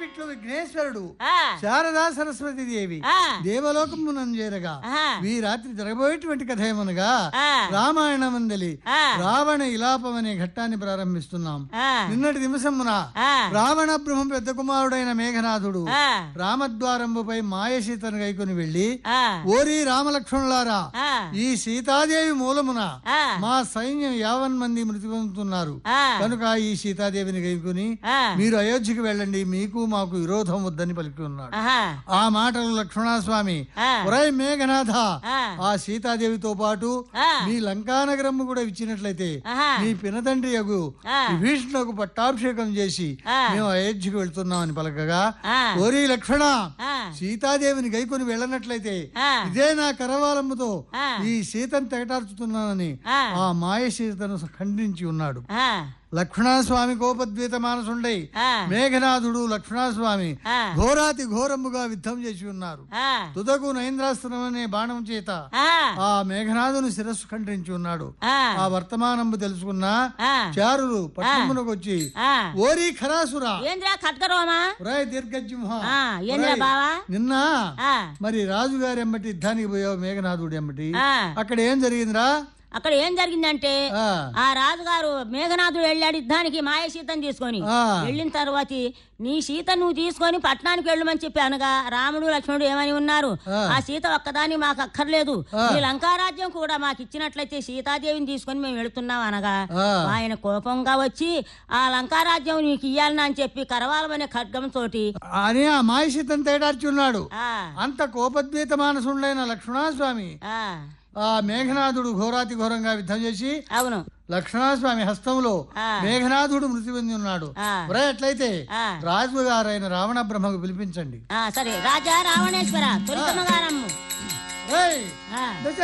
వాకిట్లో విఘ్నేశ్వరుడు ఆ, శారదా సరస్వతి దేవి ఆ, దేవలోకమునం చేరగా ఆ, ఈ రాత్రి జరగబోయేటువంటి కథ ఏమనగా ఆ, రామాయణమందలి ఆ, రావణ ఇలాపం అనే ఘట్టాన్ని ప్రారంభిస్తున్నాం ఆ, నిన్నటి దివసమున ఆ, రావణ బ్రహ్మ పెద్ద కుమారుడైన మేఘనాథుడు ఆ, రామద్వారంబుపై మాయసీతను గైకొని వెళ్లి ఆ, ఓరి రామలక్ష్మణులారా ఆ, ఈ సీతాదేవి మూలమున ఆ, మా సైన్యం యావన్ మంది మృతి పొందుతున్నారు ఆ, కనుక ఈ సీతాదేవిని గైకొని ఆ, మీరు అయోధ్యకి వెళ్ళండి మీకు మాకు విరోధం వద్దని పలికి ఉన్నాడు ఆహా, ఆ మాటలు లక్ష్మణస్వామి ఆ, ఒరై మేఘనాథ ఆ, ఆ సీతాదేవితో పాటు ఆ, మీ లంకానగరము కూడా ఇచ్చినట్లయితే ఆహా, మీ పినతండ్రి యగు ఆ, విభీషణకు పట్టాభిషేకం చేసి ఆ, మేము అయోధ్యకు వెళ్తున్నామని పలకగా ఆ, ఓరి లక్ష్మణ ఆ, సీతాదేవిని గైకొని వెళ్ళనట్లయితే ఆ, ఇదే నా కరవాలముతో ఆ, ఈ సీతను తెగటార్చుతున్నానని ఆ, ఆ మాయ సీతను ఖండించి ఉన్నాడు ఆ, లక్ష్మణస్వామి కోపద్వీత మానసుండై ఆ, మేఘనాథుడు లక్ష్మణస్వామి ఆ, ఘోరాతి ఘోరముగా యుద్ధం చేసి ఉన్నారు ఆ, తుదకు నైంద్రాస్త్రం అనే బాణం చేత ఆ, ఆ మేఘనాథుని శిరస్సు ఖండించి ఉన్నాడు ఆ, ఆ వర్తమానంబు తెలుసుకున్న ఆ, చారులు పట్టణమునకు వచ్చి ఆ. ఓరి ఖరాసురా ఏంద్రా ఖడ్గరోమా రాయ్ దీర్ఘజింహ ఆ, ఏంద్రా ఒరేయ్, బావా నిన్న ఆ, మరి రాజుగారి ఎంబటి యుద్ధానికి పోయావు మేఘనాథుడు ఎంబటి ఆ, అక్కడ ఏం జరిగిందిరా అక్కడ ఏం జరిగిందంటే ఆ, ఆ రాజుగారు మేఘనాథుడు వెళ్ళాడు యుద్ధానికి మాయ సీతను తీసుకొని ఆ. వెళ్ళిన తర్వాత నీ సీత నువ్వు తీసుకొని పట్టణానికి వెళ్ళమని చెప్పి అనగా రాముడు లక్ష్మణుడు ఏమని ఉన్నారు ఆ. ఆ సీత ఒక్కదాన్ని మాకు అక్కర్లేదు ఆ. ఈ లంకారాజ్యం కూడా మాకు ఇచ్చినట్లయితే సీతాదేవిని తీసుకొని మేము వెళుతున్నాం అనగా ఆ. ఆయన కోపంగా వచ్చి ఆ లంకారాజ్యం నీకు ఇయ్యాలని అని చెప్పి కరవాలమనే ఖడ్గంతో అని ఆ మాయసీతను తేడార్చి ఉన్నాడు ఆ అంత కోపద్వీత మానసుండైన లక్ష్మణస్వామి ఆ, ఆ మేఘనాథుడు ఘోరాతి ఘోరంగా యుద్ధం చేసి అవును లక్ష్మణస్వామి హస్తంలో ఆ. మేఘనాథుడు మృతి పొంది ఉన్నాడు ఆ. ఒరే అట్లయితే ఆ. రాజుగారైన రావణ బ్రహ్మకు పిలిపించండి ఆ, సరే రాజా రావణేశ్వర తొలితమ్మగారమ్ము ఏయ్, ఆ దశ